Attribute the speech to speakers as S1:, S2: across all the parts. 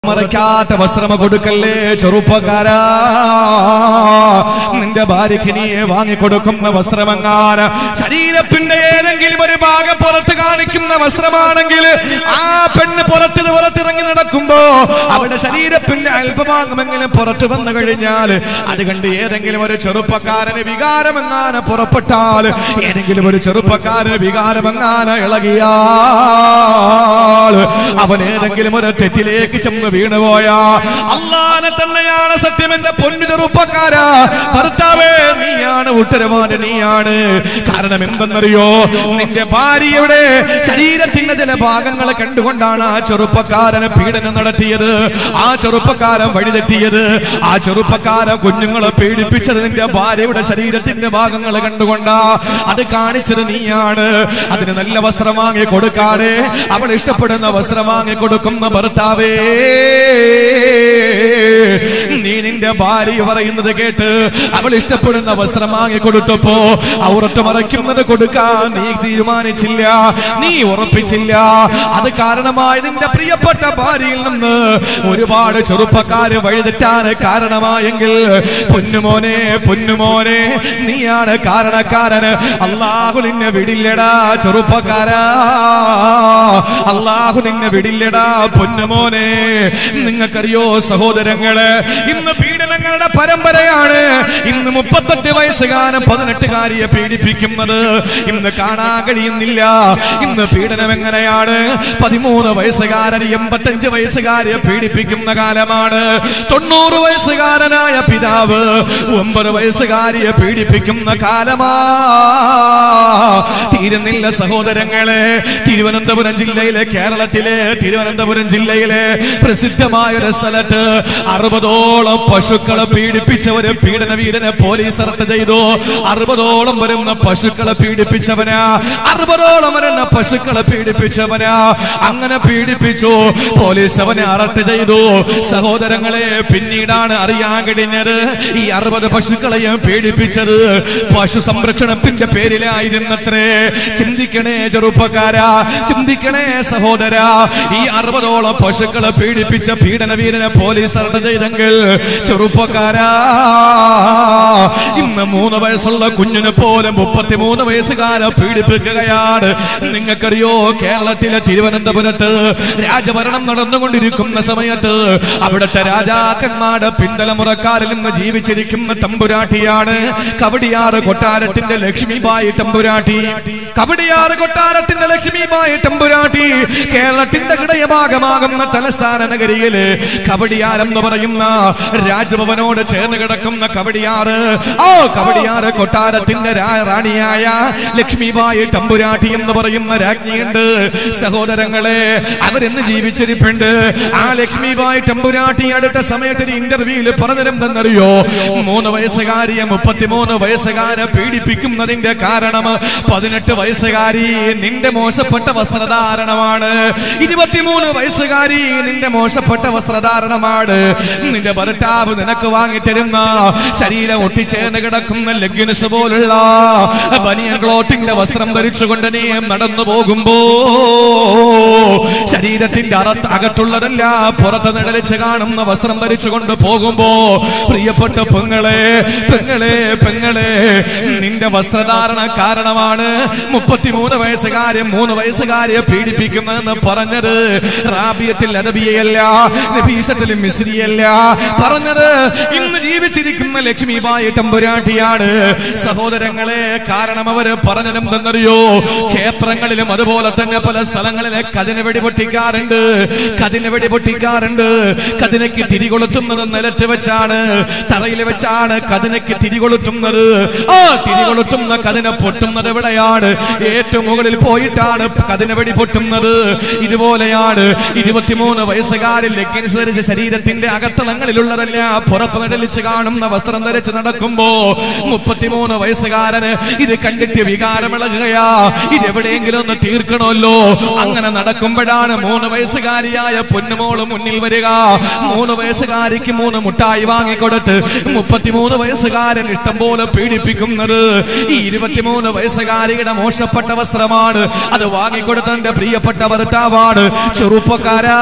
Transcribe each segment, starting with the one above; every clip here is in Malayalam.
S1: മറയ്ക്കാത്ത വസ്ത്രം കൊടുക്കല്ലേ ചെറുപ്പക്കാരാ നിന്റെ ഭാര്യയ്ക്ക് നീ വാങ്ങിക്കൊടുക്കുന്ന വസ്ത്രമെങ്ങാന് ശരീരത്തിന്റെ ഏതെങ്കിലും ഒരു ഭാഗം പുറത്ത് കാണിക്കുന്ന വസ്ത്രമാണെങ്കിൽ ആ പെണ്ണ് പുറത്ത് പുറത്തിറങ്ങി നടക്കുമ്പോ അവളുടെ ശരീരത്തിന്റെ അല്പഭാഗമെങ്കിലും പുറത്തു വന്നു കഴിഞ്ഞാൽ അത് കണ്ട് ഏതെങ്കിലും ഒരു ചെറുപ്പക്കാരന് വികാരമെങ്ങാന് പുറപ്പെട്ടാൽ ഏതെങ്കിലും ഒരു ചെറുപ്പക്കാരന് വികാരമെങ്ങാന് ഇളകിയാൽ അവൻ ഏതെങ്കിലും ഒരു തെറ്റിലേക്ക് ചെന്ന് വീണുപോയ അള്ളാനെ തന്നെയാണ് സത്യം എന്റെ പൊന്നു ചെറുപ്പക്കാരാ ഭർത്താവേ നീയാണ് ഉത്തരവാദി നീയാണ് കാരണം എന്തെന്നറിയോ നിന്റെ ഭാര്യയുടെ ശരീരത്തിന്റെ ചില ഭാഗങ്ങൾ കണ്ടുകൊണ്ടാണ് ആ ചെറുപ്പക്കാരന് പീഡനം നടത്തിയത് ആ ചെറുപ്പക്കാരൻ വഴിതെറ്റിയത് ആ ചെറുപ്പക്കാരൻ കുഞ്ഞുങ്ങളെ പീഡിപ്പിച്ചത് നിന്റെ ഭാര്യയുടെ ശരീരത്തിന്റെ ഭാഗങ്ങൾ കണ്ടുകൊണ്ടാ അത് കാണിച്ചത് നീയാണ് അതിന് നല്ല വസ്ത്രം വാങ്ങി കൊടുക്കാതെ അവൾ ഇഷ്ടപ്പെടുന്ന വസ്ത്രം വാങ്ങി കൊടുക്കുന്ന ഭർത്താവേ നീ നിന്റെ ഭാര്യ പറയുന്നത് കേട്ട് അവൾ ഇഷ്ടപ്പെടുന്ന വസ്ത്രം വാങ്ങി കൊടുത്തപ്പോ ഔറത്ത് മറയ്ക്കുന്നത് കൊടുക്കാൻ നീ തീരുമാനിച്ചില്ല നീ ഉറപ്പിച്ചില്ല അത് കാരണമായി നിന്റെ പ്രിയപ്പെട്ട ഭാര്യയിൽ നിന്ന് ഒരുപാട് ചെറുപ്പക്കാര് വഴിതെറ്റാൻ കാരണമായെങ്കിൽ പൊന്നുമോനെ പൊന്നുമോനെ നീയാണ് കാരണക്കാരന് അള്ളാഹു നിന്നെ വിടില്ലടാ ചെറുപ്പക്കാരാ അള്ളാഹു നിന്നെ വിടില്ലടാ പൊന്നുമോനെ നിങ്ങൾക്കറിയോ സഹോദരങ്ങള് ഇന്ന് പീഡനങ്ങളുടെ പരമ്പരയാണ് ഇന്ന് മുപ്പത്തെട്ട് വയസ്സുകാരൻ പതിനെട്ടുകാരിയെ പീഡിപ്പിക്കുന്നത് ഇന്ന് കാണാൻ കഴിയുന്നില്ല ഇന്ന് പീഡനം എങ്ങനെയാണ് പതിമൂന്ന് വയസ്സുകാരൻ എൺപത്തഞ്ച് വയസ്സുകാരിയെ പീഡിപ്പിക്കുന്ന കാലമാണ് തൊണ്ണൂറ് വയസ്സുകാരനായ പിതാവ് ഒമ്പത് വയസ്സുകാരിയെ പീഡിപ്പിക്കുന്ന കാലമാ തീരുന്നില്ല സഹോദരങ്ങളെ തിരുവനന്തപുരം ജില്ലയിലെ കേരളത്തിലെ തിരുവനന്തപുരം ജില്ലയിലെ പ്രസിദ്ധമായ ഒരു സ്ഥലത്ത് അറുപതോളം പശുക്കളെ പീഡിപ്പിച്ചവര് പീഡന വീരനെ പോലീസ് അറസ്റ്റ് ചെയ്തു അറുപതോളം വരുന്ന പശുക്കളെ പീഡിപ്പിച്ചവനാ അറുപതോളം വരുന്ന പശുക്കളെ പീഡിപ്പിച്ചവനാ അങ്ങനെ പീഡിപ്പിച്ചു പോലീസ് അവനെ അറസ്റ്റ് ചെയ്തു സഹോദരങ്ങളെ പിന്നീടാണ് അറിയാൻ കഴിഞ്ഞത് ഈ അറുപത് പശുക്കളെയും പീഡിപ്പിച്ചത് പശു സംരക്ഷണത്തിന്റെ പേരിലായിരുന്നത്രേ ചിന്തിക്കണേ ചെറുപ്പക്കാരാ ചിന്തിക്കണേ സഹോദരാ ഈ അറുപതോളം പശുക്കളെ പീഡിപ്പിച്ച പീഡനവീരനെ പോലീസ് അറസ്റ്റ് ചെയ്തെങ്കിൽ ചെറുപ്പക്കാരാ ഇന്ന് മൂന്ന് വയസ്സുള്ള കുഞ്ഞിനെ പോലെ മുപ്പത്തിമൂന്ന് വയസ്സുകാരെ പീഡിപ്പിക്കുകയാണ് നിങ്ങൾക്കറിയോ കേരളത്തിലെ തിരുവനന്തപുരത്ത് രാജഭരണം നടന്നുകൊണ്ടിരിക്കുന്ന സമയത്ത് അവിടുത്തെ രാജാക്കന്മാരുടെ പിന്തലമുറക്കാരിൽ നിന്ന് ജീവിച്ചിരിക്കുന്ന തമ്പുരാട്ടിയാണ് കവടിയാറ് കൊട്ടാരത്തിന്റെ ലക്ഷ്മിബായി തമ്പുരാട്ടി കവടിയാറ് കൊട്ടാരത്തിന്റെ ലക്ഷ്മിബായി തമ്പുരാട്ടി കേരളത്തിന്റെ ഹൃദയഭാഗമാകുന്ന തലസ്ഥാന നഗരിയില് കവടിയാരം എന്ന് പറയുന്ന രാജഭവനോട് ചേർന്ന് കിടക്കുന്ന കവടിയാറ് ഓ കവടിയാറ് കൊട്ടാരത്തിന്റെ രാ- റാണിയായ ലക്ഷ്മിബായി തമ്പുരാട്ടി എന്ന് പറയുന്ന രാജ്ഞിയുണ്ട് സഹോദരങ്ങളെ അവരെന്ന് ജീവിച്ചിരിപ്പുണ്ട് ആ ലക്ഷ്മിബായി തമ്പുരാട്ടി അടുത്ത സമയത്ത് ഒരു ഇന്റർവ്യൂല് പറഞ്ഞിരുന്നെന്നറിയോ മൂന്ന് വയസ്സുകാരിയെ മുപ്പത്തിമൂന്ന് വയസ്സുകാരെ പീഡിപ്പിക്കുന്നതിന്റെ കാരണം പതിനെട്ട് വയസ്സുകാരി നിന്റെ മോശപ്പെട്ട വസ്ത്രധാരണമാണ് ഇരുപത്തിമൂന്ന് വയസ്സുകാരി നിന്റെ മോശപ്പെട്ട വസ്ത്രധാരണമാണ് നിന്റെ ഭർത്താവ് നിനക്ക് വാങ്ങിത്തരുന്ന ശരീരം ഒട്ടിച്ചേർന്ന് കിടക്കുന്ന ലെഗിൻസ് പോലുള്ള ബനിയൻ ക്ലോട്ടിന്റെ വസ്ത്രം ധരിച്ചുകൊണ്ട് നീ നടന്നു പോകുമ്പോ ശരീരത്തിന്റെ അറത്ത് അകത്തുള്ളതല്ല പുറത്ത് നിഴലിച്ച് കാണുന്ന വസ്ത്രം ധരിച്ചുകൊണ്ട് പോകുമ്പോ പ്രിയപ്പെട്ട പെങ്ങളെ പെങ്ങളെ പെങ്ങളെ നിന്റെ വസ്ത്രധാരണ കാരണമാണ് മുപ്പത്തിമൂന്ന് വയസ്സുകാരെ മൂന്ന് വയസ്സുകാരെ പീഡിപ്പിക്കുന്നതെന്ന് പറഞ്ഞത് റാബിയത്തിൽ അറബിയല്ല നഫീസത്തിൽ മിസ്രിയല്ല പറഞ്ഞത് ഇന്ന് ജീവിച്ചിരിക്കുന്ന ലക്ഷ്മിബായി തമ്പുരാട്ടിയാണ് സഹോദരങ്ങളെ കാരണം അവര് പറഞ്ഞതെന്തെന്നറിയോ ക്ഷേത്രങ്ങളിലും അതുപോലെ തന്നെ പല സ്ഥലങ്ങളിലെ കതിന് വെടി പൊട്ടിക്കാറുണ്ട് കതിന് വെടി പൊട്ടിക്കാറുണ്ട് കതിനയ്ക്ക് തിരികൊളുത്തുന്നത് നിലത്ത് വെച്ചാണ് തറയിൽ വെച്ചാണ് കതിനയ്ക്ക് തിരികൊളുത്തുന്നത് ആ തിരികൊളുത്തുന്ന കതിന പൊട്ടുന്നത് എവിടെയാണ് ഏറ്റവും മുകളിൽ പോയിട്ടാണ് കതിന വെടി പൊട്ടുന്നത് ഇതുപോലെയാണ് ഇരുപത്തിമൂന്ന് വയസ്സുകാരിൽ ലെഗിൻസ് ധരിച്ച ശരീരത്തിന്റെ അകത്തളങ്ങളിലുള്ളതല്ല പുറപ്പ് നടലിച്ച് കാണുന്ന വസ്ത്രം ധരിച്ച് നടക്കുമ്പോ മുപ്പത്തിമൂന്ന് വയസ്സുകാരന് ഇത് കണ്ടിട്ട് വികാരമിളകുകയാ ഇത് എവിടെയെങ്കിലും ഒന്ന് തീർക്കണമല്ലോ അങ്ങനെ നടക്കുമ്പോഴാണ് മൂന്ന് വയസ്സുകാരിയായ പൊന്നുമോള് മുന്നിൽ വരിക മൂന്ന് വയസ്സുകാരിക്ക് മൂന്ന് മുട്ടായി വാങ്ങിക്കൊടുത്ത് മുപ്പത്തിമൂന്ന് വയസ്സുകാരൻ ഇഷ്ടം പോലെ പീഡിപ്പിക്കുന്നത് ഈ ഇരുപത്തിമൂന്ന് വയസ്സുകാരിയുടെ മോശപ്പെട്ട വസ്ത്രമാണ് അത് വാങ്ങിക്കൊടുത്ത എന്റെ പ്രിയപ്പെട്ട ഭർത്താവാണ് ചെറുപ്പക്കാരാ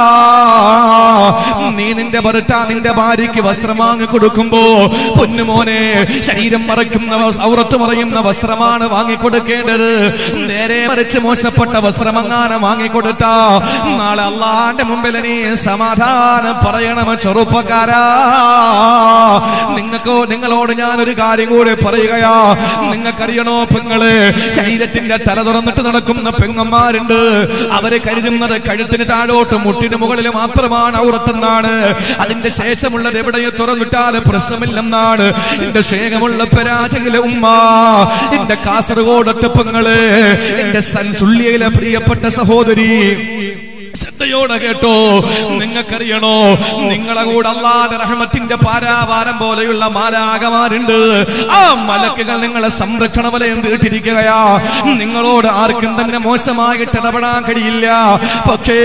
S1: നീ നിന്റെ ഭർത്ത നിന്റെ ഭാര്യയ്ക്ക് വസ്ത്രം വാങ്ങിക്കൊടുക്കുമ്പോ പൊന്നുമോനെ ശരീരം മറയ്ക്കുന്ന ഔറത്ത് മറയുന്ന വസ്ത്രമാണ് വാങ്ങിക്കൊടുക്കേണ്ടത് നേരെ മറിച്ച് മോശപ്പെട്ട വസ്ത്രം അങ്ങാനം വാങ്ങിക്കൊടുത്ത നാളെ അള്ളാന്റെ മുമ്പിൽ നീ സമാധാനം പറയണം ചെറുപ്പക്കാരാ നിങ്ങൾക്കോ നിങ്ങളോട് ഞാൻ ഒരു കാര്യം കൂടി പറയുകയാ നിങ്ങൾക്കറിയണോ പെങ്ങള് ശരീരത്തിന്റെ തല തുറന്നിട്ട് നടക്കുന്ന പെങ്ങന്മാരുണ്ട് അവര് കരുതുന്നത് കഴുത്തിന് താഴോട്ട് മുട്ടിന് മുകളിൽ മാത്രമാണ് ഔറത്തെന്നാണ് അതിന്റെ ശേഷമുള്ളത് എവിടെയും തുറന്നിട്ടാൽ പ്രശ്നമില്ലെന്നാണ് എന്റെ ശേഖമുള്ള പരാജയിലെ ഉമ്മ എന്റെ കാസർഗോഡ് ഒറ്റപ്പങ്ങള് എന്റെ സൻസുള്ളിയിലെ പ്രിയപ്പെട്ട സഹോദരി ശ്രദ്ധയോടെ കേട്ടോ നിങ്ങൾക്കറിയണോ നിങ്ങളെ കൂടെ അള്ളാന്റെ റഹമത്തിന്റെ പാരാവാരം പോലെയുള്ള മാലാകമാരുണ്ട് ആ മലക്കുകൾ നിങ്ങളെ സംരക്ഷണ വലയം തീട്ടിരിക്കുകയാ നിങ്ങളോട് ആർക്കും തന്നെ മോശമായിട്ട് ഇടപെടാൻ കഴിയില്ല പക്ഷേ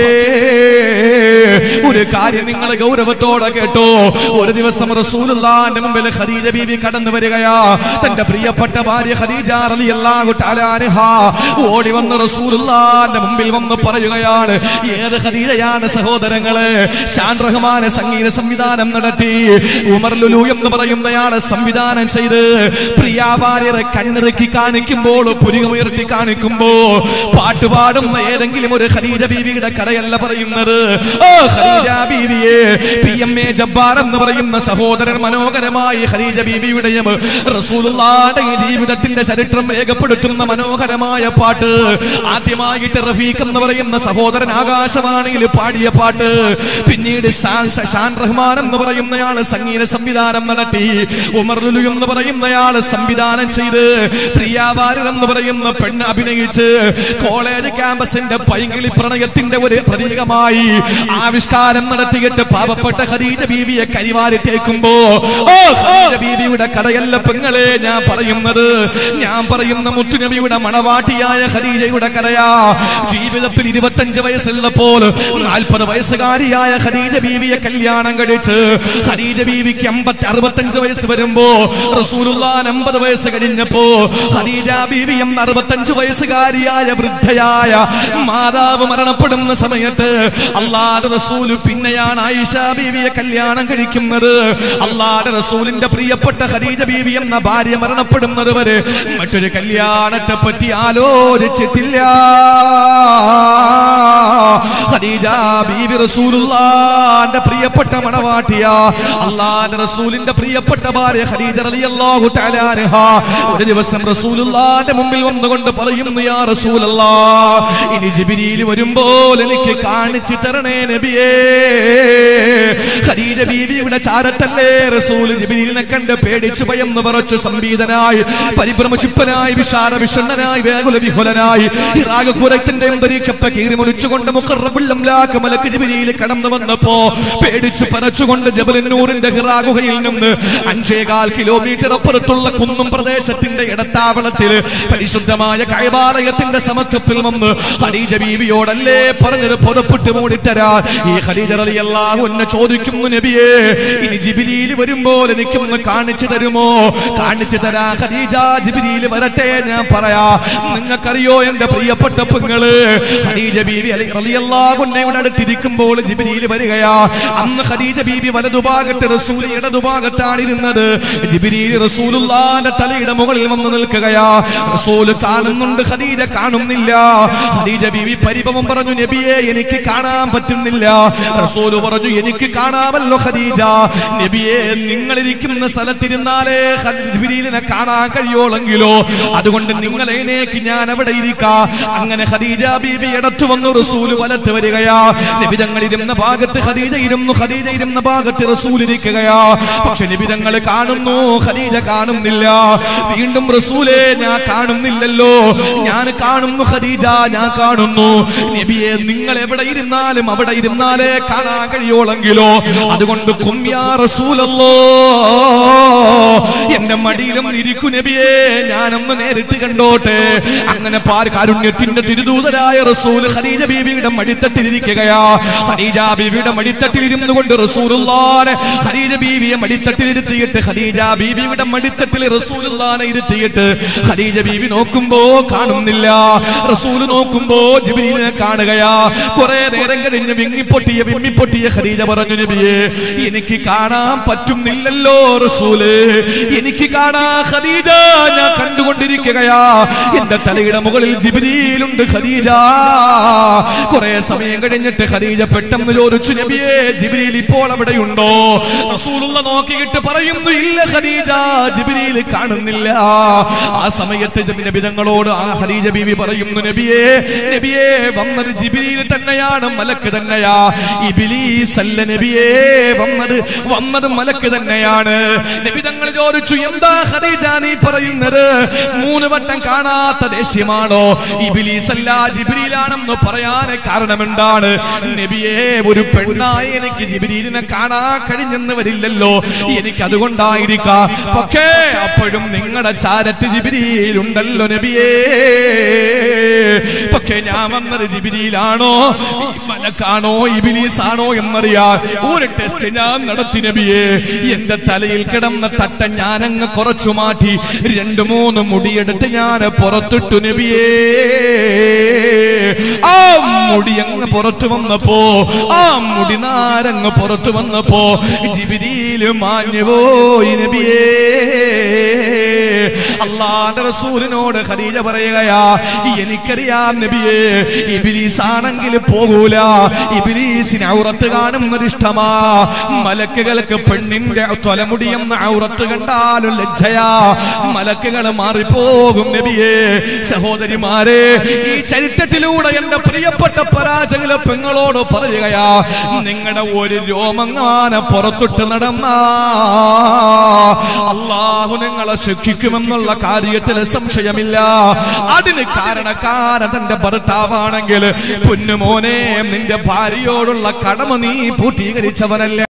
S1: ഒരു കാര്യം നിങ്ങൾ ഗൗരവത്തോടെ കേട്ടോ ഒരു ദിവസം റസൂലുള്ളാന്റെ മുമ്പിൽ ഖദീജ ബീവി കടന്നു വരികയാ തന്റെ പ്രിയപ്പെട്ട ഭാര്യ ഖദീജ റളിയല്ലാഹു തആല അൻഹ ഓടി വന്ന് റസൂലുള്ളാന്റെ മുമ്പിൽ വന്ന് പറയുകയാണ് ഏത് ഖദീജയാണ് സഹോദരങ്ങള് ഷാൻ റഹ്മാന് സംഗീത സംവിധാനം നടത്തി ഉമർ ലുലു എന്ന് പറയുന്നയാളെ സംവിധാനം ചെയ്ത് പ്രിയാഭാര്യരെ കണ്ണിറുക്കി കാണിക്കുമ്പോൾ പുരികമുയർത്തി കാണിക്കുമ്പോ പാട്ടുപാടുന്ന ഏതെങ്കിലും ഒരു ഖദീജ ബീവിയുടെ കഥയല്ല പറയുന്നത് ഓ ഖദീജ ബീവിയെ പി എം എ ജബ്ബാർ എന്ന് പറയുന്ന സഹോദരൻ മനോഹരമായി ഖദീജ ബീവിയുടെയും റസൂലുള്ളാന്റെ ഈ ജീവിതത്തിന്റെ ചരിത്രം രേഖപ്പെടുത്തുന്ന മനോഹരമായ പാട്ട് ആദ്യമായിട്ട് റഫീഖ് എന്ന് പറയുന്ന സഹോദരൻ ആകാശവാണിയിൽ പാടിയ പാട്ട് പിന്നീട് ഷാൻ ഷാൻ റഹ്മാൻ എന്ന് പറയുന്നയാള് സംഗീത സംവിധാനം നടത്തി ഉമർ ലുലു എന്ന് പറയുന്നയാള് സംവിധാനം ചെയ്ത് പ്രിയാവാരൻ എന്ന് പറയുന്ന പെണ്ണ് അഭിനയിച്ച് കോളേജ് ക്യാമ്പസിന്റെ പൈങ്കിളി പ്രണയത്തിന്റെ ഒരു പ്രതീകമായി ആവിഷ്കാരം നടത്തിയിട്ട് പാവപ്പെട്ട ഖദീജ ബീവിയെ കരിവാരി തേക്കുമ്പോ ഓ ഖദീജ ബീവിയുടെ കഥയല്ല പെങ്ങളെ ഞാൻ പറയുന്നത് ഞാൻ പറയുന്ന മുത്തുനബിയുടെ മണവാട്ടിയായ ഖദീജയുടെ കഥയാ ജീവിതത്തിൽ ഇരുപത്തഞ്ച് വയസ്സുള്ളപ്പോൾ നാൽപ്പത് വയസ്സുകാരിയായ ഖദീജ ബീവിയെ കല്യാണം കഴിച്ച് ഖദീജ ബീവിക്ക് അമ്പത്തി അറുപത്തഞ്ച് വയസ്സ് വരുമ്പോ റസൂലുള്ളാൻ അമ്പത് വയസ്സ് കഴിഞ്ഞപ്പോ ഖദീജ ബീവി എന്ന അറുപത്തഞ്ച് വയസ്സുകാരിയായ വൃദ്ധയായ മാതാവ് മരണപ്പെടുന്ന സമയത്ത് അള്ളാഹ് റസൂല് പിന്നെയാണ് ആയിഷ ബീവിയെ കല്യാണം കഴിക്കുന്നത് അള്ളാഹ് റസൂലിന്റെ പ്രിയപ്പെട്ട ഖദീജ ബീവി എന്ന ഭാര്യ മരണപ്പെടുന്നത് വരെ മറ്റൊരു കല്യാണത്തെ പറ്റി ആലോചിച്ചിട്ടില്ല ഖദീജ ബീവി റസൂലുള്ളാന്റെ പ്രിയപ്പെട്ട മണവാട്ടിയ അള്ളാന്റെ റസൂലിന്റെ പ്രിയപ്പെട്ട ഭാര്യ ഖദീജ റളിയല്ലാഹു തആല അൻഹ ഒരു ദിവസം റസൂലുള്ളാന്റെ മുമ്പിൽ വന്നുകൊണ്ട് പറയുന്നു യാ റസൂലല്ലാ ഇനി ജിബ്രീൽ വരുമ്പോൾ എനിക്ക് കാണിച്ചു തരണേ നബിയേ ഖദീജ ബീവിയുടെ ചാരത്തല്ലേ റസൂൽ ജിബ്രീലിനെ കണ്ട് പേടിച്ചു ഭയന്ന് പറച്ചു സംബീതനായി പരിഭ്രമചിപ്പനായി വിശാല വിഷണ്ണനായി വേകുല വിഹുലനായി ഇറാഖ് കുരത്തിന്റെ അന്തരീക്ഷത്തെ കീറി മുളിച്ചുകൊണ്ട് മുഖറബുള്ളംലാക്ക് മലക്ക് ജിബിരിയിൽ കടന്നു വന്നപ്പോ പേടിച്ചു പരച്ചുകൊണ്ട് ജബലന്നൂറിന്റെ ഹിറാ ഗുഹയിൽ നിന്ന് അഞ്ചേകാൽ കിലോമീറ്റർ അപ്പുറത്തുള്ള കുന്നും പ്രദേശത്തിന്റെ ഇടത്താവളത്തിൽ പരിശുദ്ധമായ കൈവാലയത്തിന്റെ സമത്വത്തിൽ വന്ന് ഖദീജ ബീവിയോടല്ലേ പറഞ്ഞത് പുറപ്പെട്ട് മൂടിത്തരാ ഈ ഖദീജ റളിയല്ലാഹു എന്നെ ചോദിക്കുന്നു നബിയേ ഇനി ജിബിലിയിൽ വരുമ്പോൾ എനിക്കൊന്ന് കാണിച്ചു തരുമോ കാണിച്ചു തരാ ഖദീജ ജിബിലിയിൽ വരട്ടെ ഞാൻ പറയാ നിങ്ങൾക്കറിയോ എന്റെ പ്രിയപ്പെട്ട പെങ്ങള് ഖദീജ ബീവി അലി റളിയല്ലാഹു അൻഹയുടെ അടുത്തിരിക്കുമ്പോൾ ജിബ്രീൽ വരികയാ അന്ന് ഖദീജ ബീവി വലതുഭാഗത്ത് റസൂൽ ഇടതുഭാഗത്താണ് ഇരുന്നത് ജിബ്രീൽ റസൂലുള്ളാന്റെ തലയുടെ മുകളിൽ വന്ന് നിൽക്കുകയാ റസൂൽ കാണുന്നുണ്ട് ഖദീജ കാണുന്നില്ല ഖദീജ ബീവി പരിഭവം പറഞ്ഞു നബിയെ എനിക്ക് കാണാൻ പറ്റുന്നില്ല റസൂൽ പറഞ്ഞു എനിക്ക് കാണാമല്ലോ ഖദീജ നബിയെ നിങ്ങൾ ഇരിക്കുന്ന സ്ഥലത്തിരുന്നാലേ ഖദീ- ജിബ്രീലിനെ കാണാൻ കഴിയോളെങ്കിലോ അതുകൊണ്ട് നിങ്ങൾ എഴുന്നേക്ക് ഞാൻ അവിടെ ഇരിക്കാ അങ്ങനെ ഖദീജ ബീബി ഇടത്തു വന്നു റസൂല് വലത്ത് വരികയാ നിബിതങ്ങൾ ഇരുന്ന ഭാഗത്ത് ഖദീജ ഇരുന്നു ഖദീജ ഇരുന്ന ഭാഗത്ത് റസൂൽ ഇരിക്കുകയാ പക്ഷെ നിബിതങ്ങൾ കാണുന്നു ഖദീജ കാണുന്നില്ല വീണ്ടും റസൂലെ ഞാൻ കാണുന്നില്ലല്ലോ ഞാൻ കാണുന്നു ഖദീജ ഞാൻ കാണുന്നു നബിയെ നിങ്ങൾ എവിടെ ഇരുന്നാലും അവിടെ ഇരുന്നാലേ കാണാൻ കഴിയോളെങ്കിലോ അതുകൊണ്ട് കുമ്യാ റസൂലല്ലോ എന്റെ മടിയിലും ഇരിക്കു നബിയെ ഞാനൊന്ന് നേരിട്ട് കണ്ടോട്ടെ അങ്ങനെ പാർ കാരുണ്യത്തിന്റെ തിരുദൂതരായ റസൂൽ ഖദീജ ബീവിയുടെ മടിത്തട്ടിലിരിക്കുകയാ ഖദീജ ബീവിയുടെ മടിത്തട്ടിലിരുന്നു കൊണ്ട് റസൂലുള്ളാനെ ഖദീജ ബീവിയെ മടിത്തട്ടിലിരുത്തിയിട്ട് ഖദീജ ബീവിയുടെ മടിത്തട്ടിൽ റസൂലുള്ളാനെ ഇരുത്തിയിട്ട് ഖദീജ ബീവി നോക്കുമ്പോ കാണുന്നില്ല റസൂൽ നോക്കുമ്പോ ജിബ്രീലിനെ കാണുകയാ കുറെ നേരം കഴിഞ്ഞ് വിങ്ങിപ്പൊട്ടിയ വിമ്മിപ്പൊട്ടിയ ഖദീജ പറഞ്ഞു നബിയെ എനിക്ക് കാണാൻ പറ്റുന്നില്ലല്ലോ റസൂല് എനിക്ക് കാണാ ഖദീജ ഞാൻ കണ്ടുകൊണ്ടിരിക്കുകയാ എന്റെ തലയുടെ മുകളിൽ ജിബ്രീലുണ്ട് ഖദീജ കുറെ സമയം കഴിഞ്ഞിട്ട് ഖദീജ പെട്ടെന്ന് ചോദിച്ചു നബിയെ ജിബ്രീൽ ഇപ്പോൾ അവിടെയുണ്ടോ റസൂലുള്ള നോക്കിയിട്ട് പറയുന്നു ഇല്ല ഖദീജ ജിബ്രീൽ കാണുന്നില്ല ആ സമയത്ത് നബിതങ്ങളോട് ആ ഖദീജ ബീവി പറയുന്നു നബിയെ നബിയെ വന്നത് ജിബ്രീൽ തന്നെയാണ് മലക്ക് തന്നെയാ ഇബിലീസ് അല്ല നബിയെ വന്നത് വന്നത് മലക്ക് തന്നെയാണ് നബിതങ്ങൾ ചോദിച്ചു എന്താ ഖദീജ നീ പറയുന്നത് മൂന്ന് വട്ടം കാണാത്ത ദേഷ്യമാണോ ഇബിലീസ് അല്ല ജിബ്രീലാണെന്ന് പറയാൻ കാരണം എന്താണ് നബിയെ ഒരു പെണ്ണായി എനിക്ക് ജിബ്രീലിനെ കാണാൻ കഴിഞ്ഞെന്ന് വരില്ലല്ലോ എനിക്ക് അതുകൊണ്ടായിരിക്കാം പക്ഷേ അപ്പോഴും നിങ്ങളുടെ ചാരത്ത് ജിബ്രീലുണ്ടല്ലോ നബിയേ പക്ഷേ ഞാൻ വന്നത് ജിബിരിയിലാണോ ഈ മലക്കാണോ ഇബിലീസ് ആണോ എന്നറിയാൻ ഒരു ടെസ്റ്റ് ഞാൻ നടത്തി നബിയെ എന്റെ തലയിൽ കിടന്ന തട്ട ഞാനങ്ങ് കുറച്ചു മാറ്റി രണ്ടു മൂന്ന് മുടിയെടുത്ത് ഞാൻ പുറത്തിട്ടു നബിയേ ആ മുടി അങ്ങ് പുറത്തു വന്നപ്പോ ആ മുടി നാരങ്ങ് പുറത്തു വന്നപ്പോ ജിബിരിയിൽ മാഞ്ഞു പോയി നബിയേ അള്ളാന്റെ റസൂലിനോട് ഖദീജ പറയുകയാ എനിക്കറിയാം നബിയെ ഇബിലീസ് ആണെങ്കിൽ പോകൂല ഇബിലീസിന് ഔറത്ത് കാണുന്നത് ഇഷ്ടമാ മലക്കുകൾക്ക് പെണ്ണിന്റെ തൊലമുടിയെന്ന ഔറത്ത് കണ്ടാലും ലജ്ജയാ മലക്കുകൾ മാറിപ്പോകും നബിയെ സഹോദരിമാരെ ഈ ചരിത്രത്തിലൂടെ എന്റെ പ്രിയപ്പെട്ട പരാജകളെ പെങ്ങളോട് പറയുകയാ നിങ്ങളുടെ ഒരു രോമങ്ങാന പുറത്തിട്ട് നടന്ന അള്ളാഹു നിങ്ങളെ ശിക്ഷിക്കുമെന്നുള്ള കാര്യത്തിൽ സംശയമില്ല അതിന് കാരണക്കാരൻ തന്റെ ഭർത്താവാണെങ്കിൽ പൊന്നുമോനെ നിന്റെ ഭാര്യയോടുള്ള കടമ നീ പൂർത്തീകരിച്ചവനല്ലേ